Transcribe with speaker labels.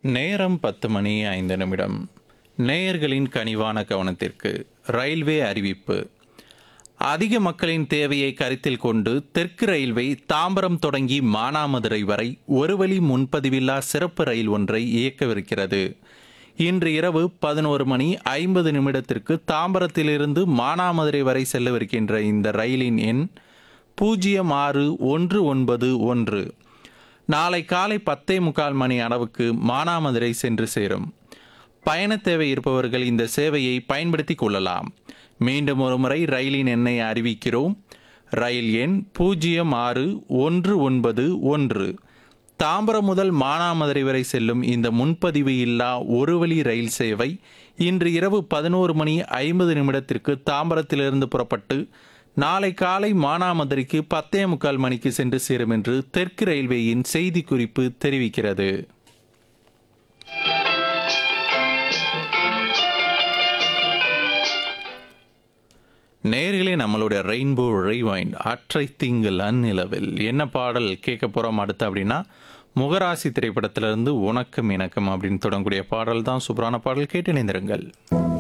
Speaker 1: நேரம் பத்து மணி ஐந்து நிமிடம் நேயர்களின் கனிவான கவனத்திற்கு ரயில்வே அறிவிப்பு அதிக மக்களின் தேவையை கருத்தில் கொண்டு தெற்கு ரயில்வே தாம்பரம் தொடங்கி மானாமதுரை வரை ஒரு வழி முன்பதிவில்லா சிறப்பு ரயில் ஒன்றை இயக்கவிருக்கிறது இன்று இரவு பதினோரு மணி ஐம்பது நிமிடத்திற்கு தாம்பரத்திலிருந்து மானாமதுரை வரை செல்லவிருக்கின்ற இந்த ரயிலின் எண் பூஜ்ஜியம் ஆறு ஒன்று ஒன்பது ஒன்று நாளை காலை பத்தே முக்கால் மணி அளவுக்கு மானாமதுரை சென்று சேரும் பயண தேவை இருப்பவர்கள் இந்த சேவையை பயன்படுத்திக் கொள்ளலாம் மீண்டும் ஒரு முறை ரயிலின் எண்ணை அறிவிக்கிறோம் ரயில் எண் பூஜ்ஜியம் ஆறு ஒன்று ஒன்பது ஒன்று தாம்பரம் முதல் மானாமதுரை வரை செல்லும் இந்த முன்பதிவு இல்லா ஒரு வழி ரயில் சேவை இன்று இரவு பதினோரு மணி ஐம்பது நிமிடத்திற்கு தாம்பரத்திலிருந்து புறப்பட்டு நாளை காலை மானாமதுரைக்கு பத்தே முக்கால் மணிக்கு சென்று சேரும் என்று தெற்கு ரயில்வேயின் செய்திக்குறிப்பு தெரிவிக்கிறது நேர்களே நம்மளுடைய ரெயின்போ ரைவைண்ட் அற்றை திங்கள் அந்நிலவில் என்ன பாடல் கேட்க போகிறோம் அடுத்து அப்படின்னா முகராசி திரைப்படத்திலிருந்து உனக்கும் இணக்கம் அப்படின்னு தொடங்கக்கூடிய பாடல் தான் சூப்பரான பாடல் கேட்டு இணைந்திருங்கள்